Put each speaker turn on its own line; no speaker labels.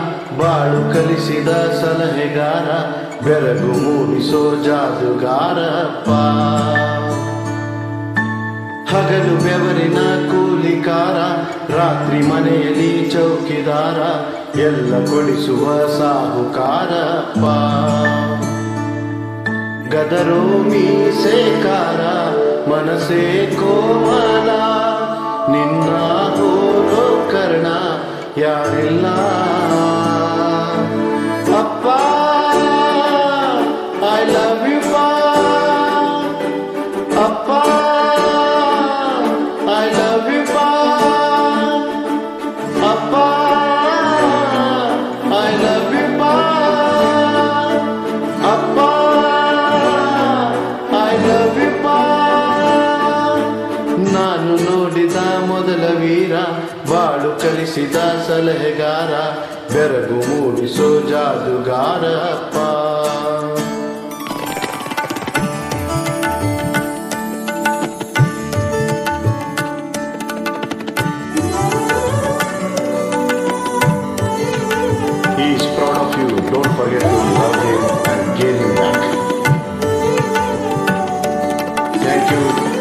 ಬಾಳು ಕಲಿಸಿದ ಸಲಹೆಗಾರ ಬೆರಗು ಮೂಡಿಸೋ ಜಾದುಗಾರಪ್ಪ ಹಗಲು ಬೆವರಿನ ಕೂಲಿಕಾರ ರಾತ್ರಿ ಮನೆಯಲ್ಲಿ ಚೌಕಿದಾರ ಎಲ್ಲ ಕೊಡಿಸುವ ಸಾಹುಕಾರಪ್ಪ ಗದರೋ ಮೀಸೆಕಾರ ಮನಸೇ ಕೋಮಲ ನಿನ್ನ ಹೋರೋ ಕರ್ಣ ಯಾರಿಲ್ಲ ಅಪ್ಪ ಐ ಲವ್ ಯು ಅಪ್ಪ ಐ ಲವ್ ಯು ಅಪ್ಪ ಐ ಲವ್ ಯು ಅಪ್ಪ ಐ ಲವ್ ಯು ನಾನು ನೋಡಿದ ಮೊದಲ ವೀರ ಬಾಳು ಕಲಿಸಿದ ಸಲಹೆಗಾರ ಬೆರಗು ಮೂಡಿಸೋ ಜಾದುಗಾರ ಅಪ್ಪ He is proud of you. Don't forget to love him and gain him back. Thank you.